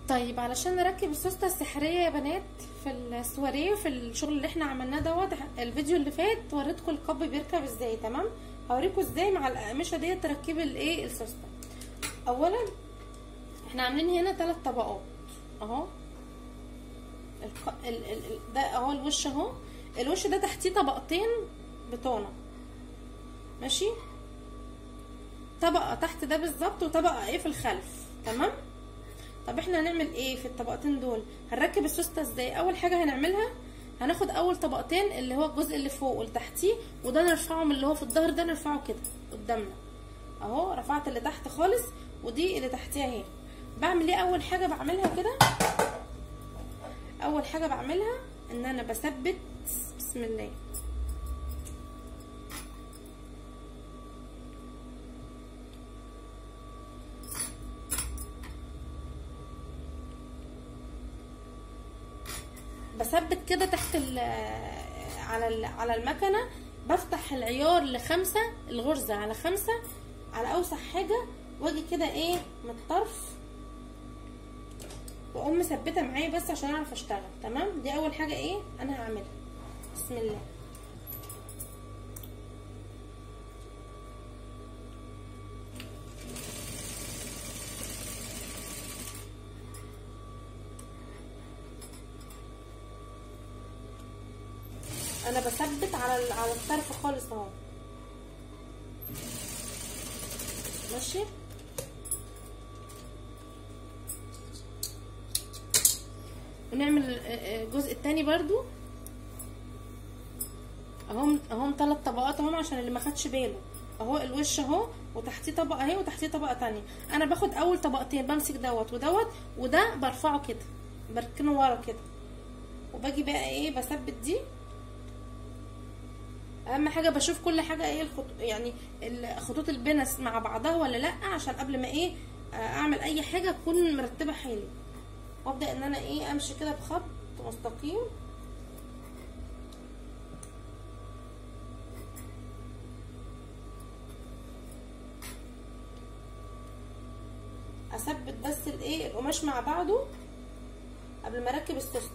طيب علشان نركب السوسته السحريه يا بنات في السواريه في الشغل اللي احنا عملناه دوت الفيديو اللي فات وريتكم الكب بيركب ازاي تمام هوريكم ازاي مع الاقمشه ديت تركبي الايه السوسته اولا احنا عاملين هنا ثلاث طبقات اهو الق... ال... ال... ال- ده اهو الوش اهو الوش ده تحتيه طبقتين بطانه ماشي طبقه تحت ده بالظبط وطبقه ايه في الخلف تمام طب احنا هنعمل ايه في الطبقتين دول هنركب السوسته ازاي اول حاجه هنعملها هناخد اول طبقتين اللي هو الجزء اللي فوق واللي تحتيه وده نرفعه من اللي هو في الظهر ده نرفعه كده قدامنا اهو رفعت اللي تحت خالص ودي اللي تحتيها اهي بعمل ايه اول حاجه بعملها كده اول حاجه بعملها ان انا بثبت بسم الله بثبت كده تحت ال على ال على المكنه بفتح العيار لخمسة الغرزة على خمسة على أوسع حاجة واجي كده ايه من الطرف واقوم مثبتة معايا بس عشان اعرف اشتغل تمام دي اول حاجة ايه انا هعملها بسم الله انا بثبت على ال- على الطرف خالص اهو ماشي ونعمل الجزء التاني برضو اهم اهم ثلاث طبقات اهم عشان اللي ما خدش باله اهو الوش اهو وتحتيه طبقه اهي وتحتيه طبقه تانية انا باخد اول طبقتين بمسك دوت ودوت وده برفعه كده بركنه ورا كده وباجي بقى ايه بثبت دي اهم حاجه بشوف كل حاجه ايه الخط... يعني خطوط البنس مع بعضها ولا لا عشان قبل ما ايه اعمل اي حاجه اكون مرتبه حالي وابدا ان انا ايه امشي كده بخط مستقيم اثبت بس الايه القماش مع بعضه قبل ما اركب السوست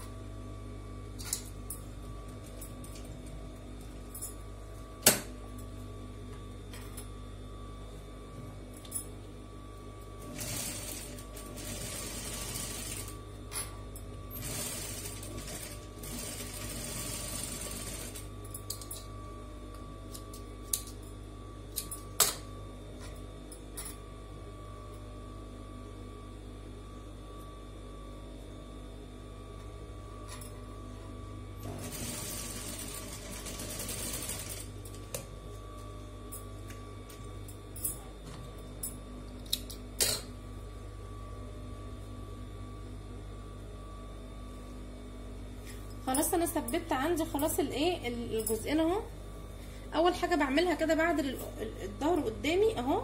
خلاص انا ثبت عندي خلاص الايه الجزئين اهو اول حاجه بعملها كده بعد الظهر قدامي اهو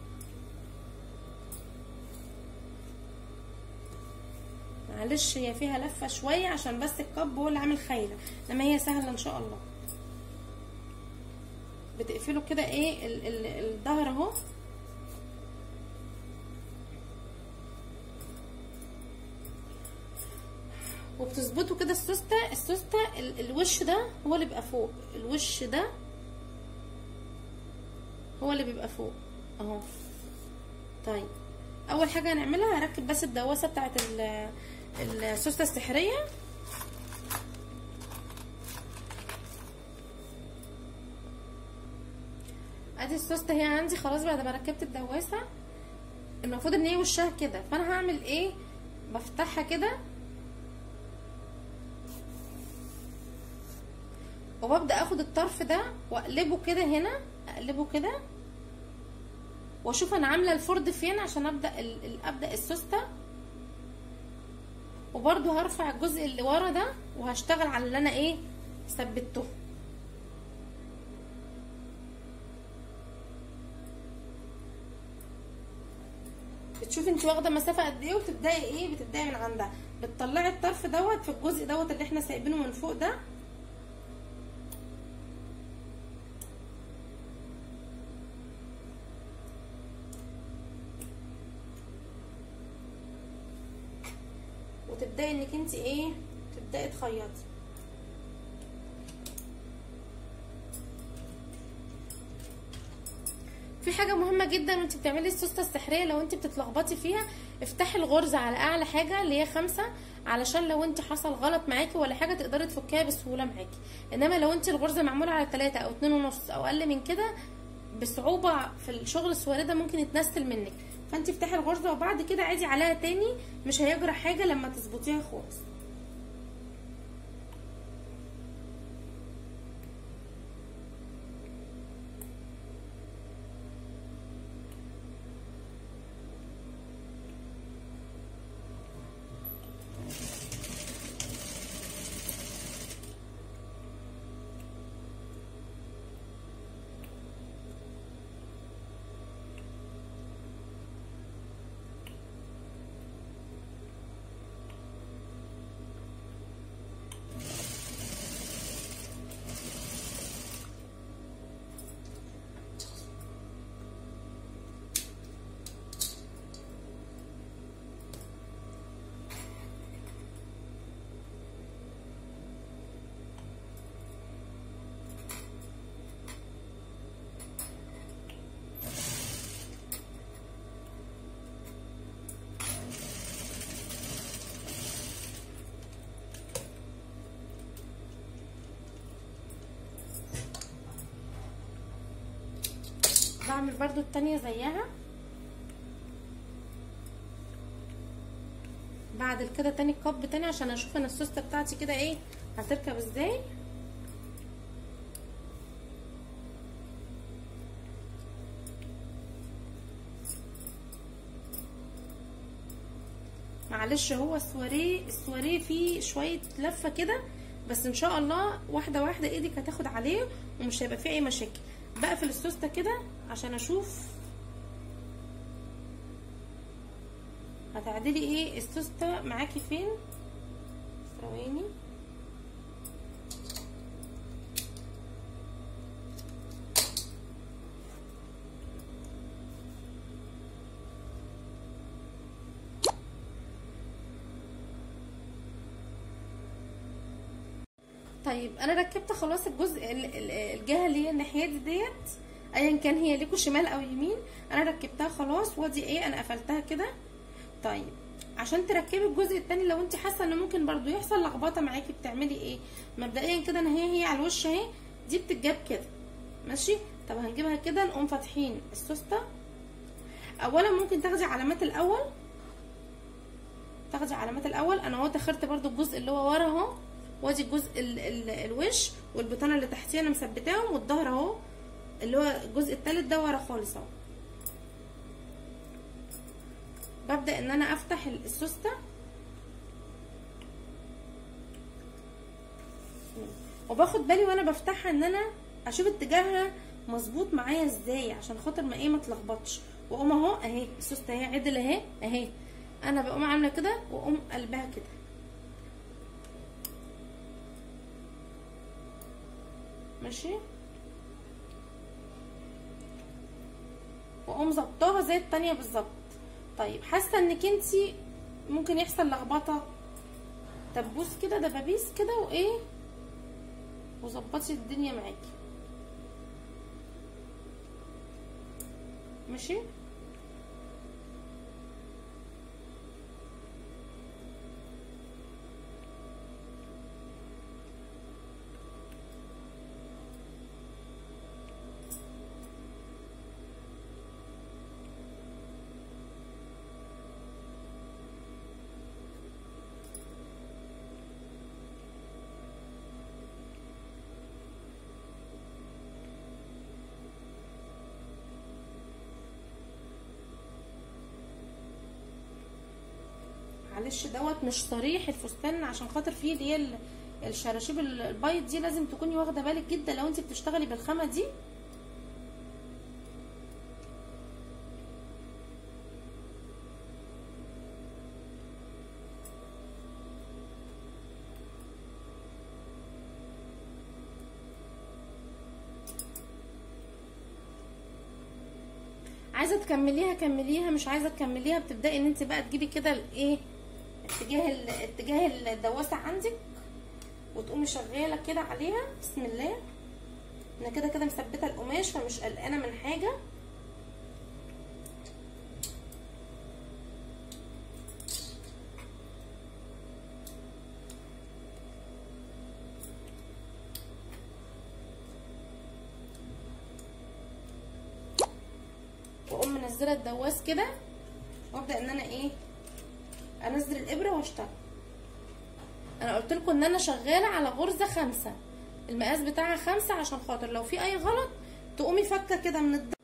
معلش هي فيها لفه شويه عشان بس الكب هو اللي عامل خايله انما هي سهله ان شاء الله بتقفلوا كده ايه الظهر اهو وبتظبطوا كده السوسته السوسته الوش ده هو اللي بيبقى فوق الوش ده هو اللي بيبقى فوق اهو طيب اول حاجه هنعملها هركب بس الدواسه بتاعه السوسته السحريه ادي السوسته هي عندي خلاص بعد ما ركبت الدواسه المفروض ان هي وشها كده فانا هعمل ايه بفتحها كده وببدا اخد الطرف ده واقلبه كده هنا اقلبه كده واشوف انا عامله الفرد فين عشان ابدا ال ابدا السوسته وبرده هرفع الجزء اللي ورا ده وهشتغل على اللي انا ايه ثبته بتشوفي انت واخده مسافه قد ايه وتبداي ايه بتبداي من عندها بتطلعي الطرف دوت في الجزء دوت اللي احنا سايبينه من فوق ده وتبداي انك انت ايه تبداي تخيطي في حاجه مهمه جدا وانت بتعملي السوسته السحريه لو انت بتتلخبطي فيها افتحي الغرزه على اعلى حاجه اللي هي خمسة علشان لو انت حصل غلط معاكي ولا حاجه تقدري تفكيها بسهوله معاكي انما لو انت الغرزه معموله على ثلاثة او اتنين ونص او اقل من كده بصعوبه في الشغل السواري ده ممكن يتنستل منك فانت افتحي الغرزه وبعد كده عادي عليها تاني مش هيجرى حاجه لما تظبطيها خالص بعمل برضو التانية زيها بعد كده تاني كب تاني عشان اشوف انا السوسته بتاعتي كده ايه هتركب ازاي معلش هو السواريه السواريه فيه شويه لفه كده بس ان شاء الله واحده واحده ايدك هتاخد عليه ومش هيبقى فيه اي مشاكل بقفل السوسته كده عشان اشوف هتعدلي ايه السوسته معاكي فين ثواني طيب انا ركبت خلاص الجزء ال- ال- الجهه اللي هي الناحيه دي ديت ايا كان هي ليكوا شمال او يمين انا ركبتها خلاص وادي ايه انا قفلتها كده طيب عشان تركبي الجزء التاني لو انت حاسه ان ممكن برضو يحصل لخبطه معاكي بتعملي ايه مبدئيا كده ان هي هي على الوش اهي دي بتتجاب كده ماشي طب هنجيبها كده نقوم فاتحين السوسته اولا ممكن تاخدي علامات الاول تاخدي علامات الاول انا اهو دخلت برضو الجزء اللي هو ورا اهو وادي الجزء ال ال الوش والبطانه اللي تحتيه انا مثبتاهم والظهر اهو اللي هو الجزء التالت ده ورا خالص اهو ببدا ان انا افتح السوسته وباخد بالي وانا بفتحها ان انا اشوف اتجاهها مظبوط معايا ازاي عشان خاطر ما ايه ما اتلخبطش واقوم اهو اهي السوسته اهي عدل اهي اهي انا بقوم عامله كده واقوم قلبها كده ماشي واقوم ظبطاها زي التانية بالظبط طيب حاسه انك انتي ممكن يحصل لخبطه دبوس كده دبابيس كده وايه وظبطي الدنيا معاكي ماشي معلش دوت مش صريح الفستان عشان خاطر فيه اللي هي ال- الشراشيب ال- البيض دي لازم تكوني واخده بالك جدا لو انت بتشتغلي بالخامه دي عايزه تكمليها كمليها مش عايزه تكمليها بتبداي ان انت بقى تجيبي كده الايه اتجاه ال- اتجاه الدواسه عندك وتقومي شغاله كده عليها بسم الله انا كده كده مثبته القماش فمش قلقانه من حاجه واقوم منزله الدواس كده وابدا ان انا ايه انزل الابره واشتغل انا قلت لكم ان انا شغاله على غرزه خمسة المقاس بتاعها خمسة عشان خاطر لو في اي غلط تقومي فكه كده من الد...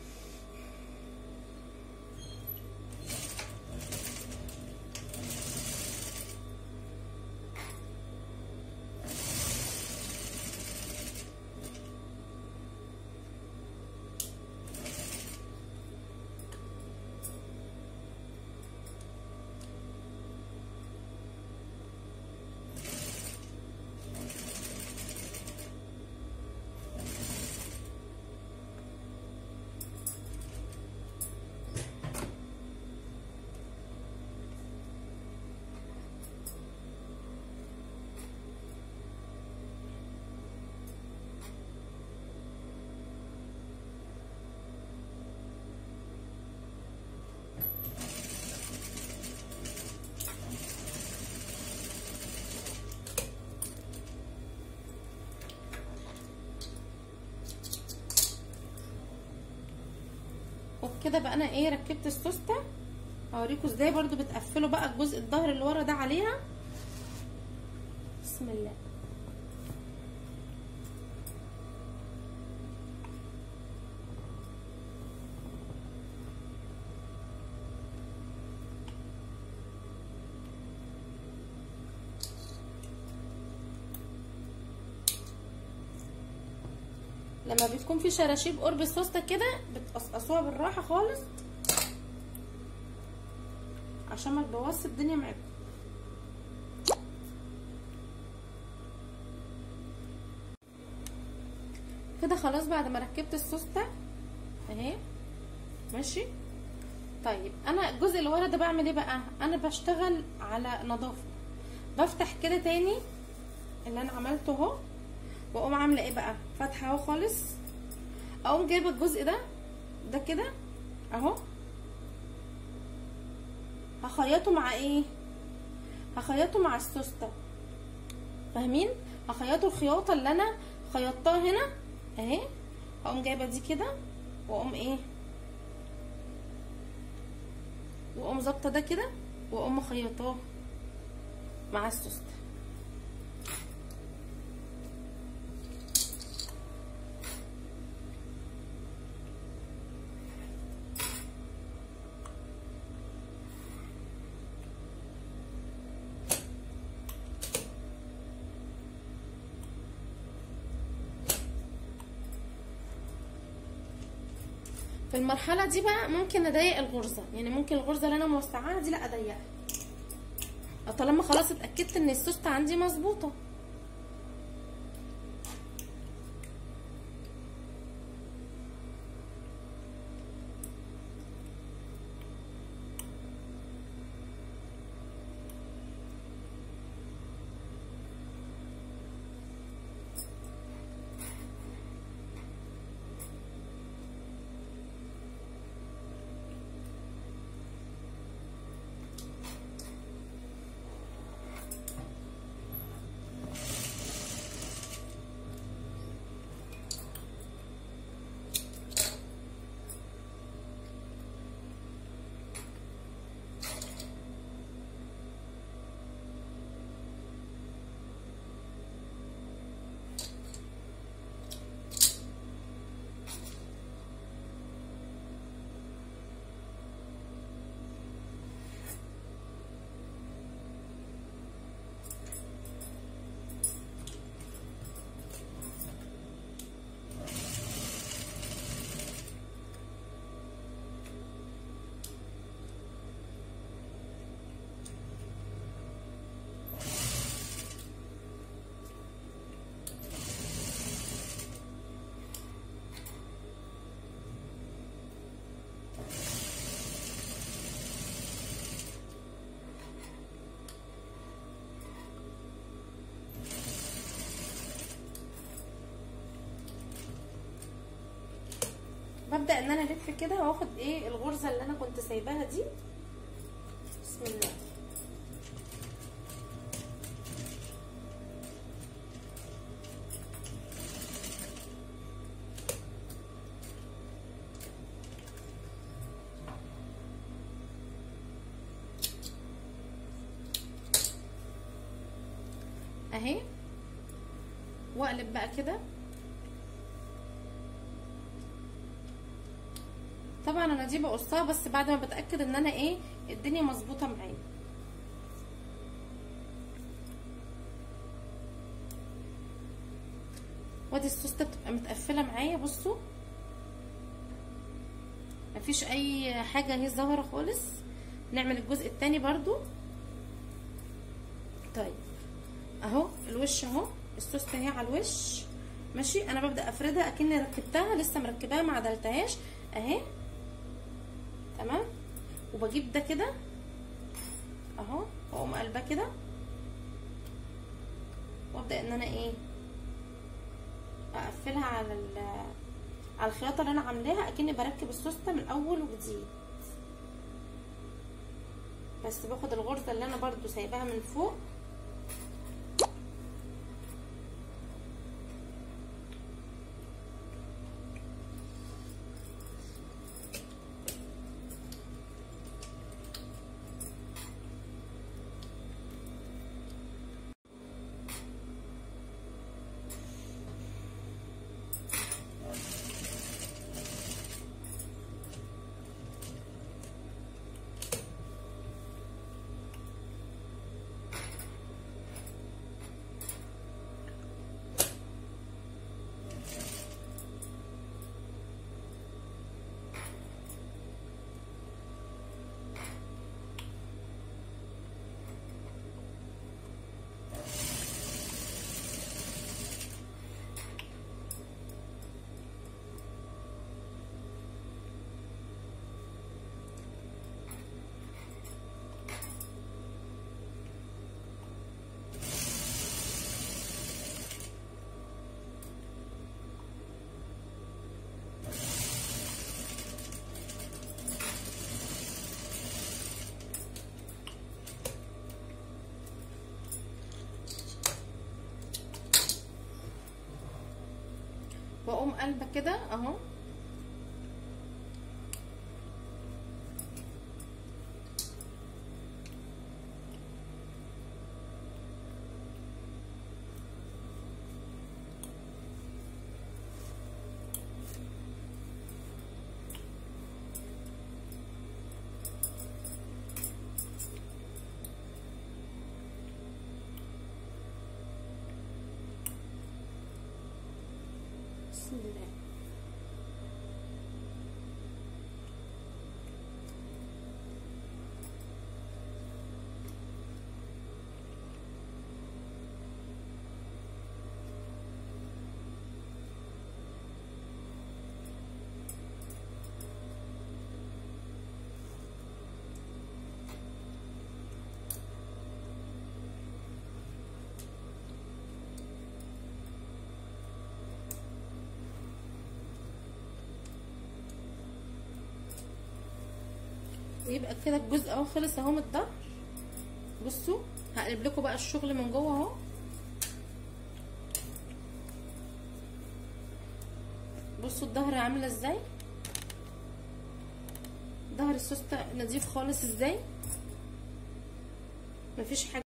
وبكده بقى انا ايه ركبت السوسته هوريكم ازاي برضو بتقفلوا بقى الجزء الظهر اللي ورا ده عليها بسم الله لما بتكون في شراشيب قرب السوسته كده بتقصقصوها بالراحه خالص عشان ما تبوظش الدنيا معاكم كده خلاص بعد ما ركبت السوسته اهي ماشي طيب انا الجزء اللي ورا ده بعمل ايه بقى انا بشتغل على نظافه بفتح كده تاني اللي انا عملته اهو واقوم عامله ايه بقى فاتحه اهو خالص اقوم جايبه الجزء ده ده كده اهو هخيطه مع ايه هخيطه مع السوسته فاهمين هخيطه الخياطه اللي انا خيطتها هنا اهي اقوم جايبه دي كده واقوم ايه واقوم ظابطه ده كده واقوم مخيطاه مع السوسته في المرحلة دي بقى ممكن اضيق الغرزة يعني ممكن الغرزة اللي انا موسعاها دي لا اضيقها طالما خلاص اتأكدت ان السوستة عندي مظبوطة ان انا الف كده واخد ايه الغرزه اللي انا كنت سايباها دي بسم الله اهي واقلب بقى كده طبعا انا دي بقصها بس بعد ما بتاكد ان انا ايه الدنيا مظبوطه معايا وادي السوسته بتبقى متقفله معايا بصوا مفيش اي حاجه هي ظاهره خالص نعمل الجزء التاني برضو طيب اهو الوش اهو السوسته اهي على الوش ماشي انا ببدا افردها اكني ركبتها لسه مركباها ما عدلتهاش اهي تمام وبجيب ده كده اهو واقوم قلبه كده وابدا ان انا ايه اقفلها على على الخياطه اللي انا عاملاها اكني بركب السوسته من اول وجديد بس باخد الغرزه اللي انا برضو سايباها من فوق واقوم قلبه كده اهو بسم الله ويبقى كده الجزء اهو خلص اهو من الظهر بصوا هقلب لكم بقى الشغل من جوه اهو بصوا الظهر عامله ازاي ظهر السوسته نضيف خالص ازاي مفيش حاجه